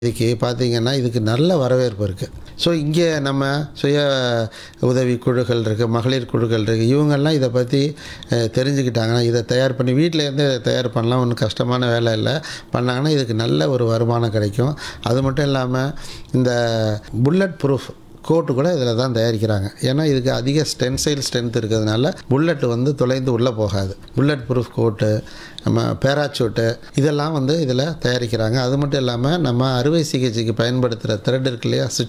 இதுக்கு பார்த்தீங்கன்னா இதுக்கு நல்ல வரவேற்பு இருக்குது ஸோ இங்கே நம்ம சுய உதவி குழுக்கள் இருக்குது மகளிர் குழுக்கள் இருக்குது இவங்கெல்லாம் இதை பற்றி அஹ், தெரிஞ்சுக்கிட்டாங்கன்னா இதை தயார் பண்ணி வீட்டில் இருந்து இதை தயார் பண்ணலாம் ஒன்றும் கஷ்டமான வேலை இல்லை பண்ணாங்கன்னா இதுக்கு நல்ல ஒரு வருமானம் கிடைக்கும் அது மட்டும் இல்லாமல் இந்த புல்லட் ப்ரூஃப் கோட்டு கூட இதில் தான் தயாரிக்கிறாங்க ஏன்னா இதுக்கு அதிக ஸ்டென்சைல் ஸ்ட்ரென்த் இருக்கிறதுனால புல்லட் வந்து தொலைந்து உள்ளே போகாது புல்லட் ப்ரூஃப் கோட்டு நம்ம பேராச்சூட்டு இதெல்லாம் வந்து இதில் தயாரிக்கிறாங்க அது மட்டும் இல்லாமல் நம்ம அறுவை சிகிச்சைக்கு பயன்படுத்துகிற த்ரெட் இருக்கு இல்லையா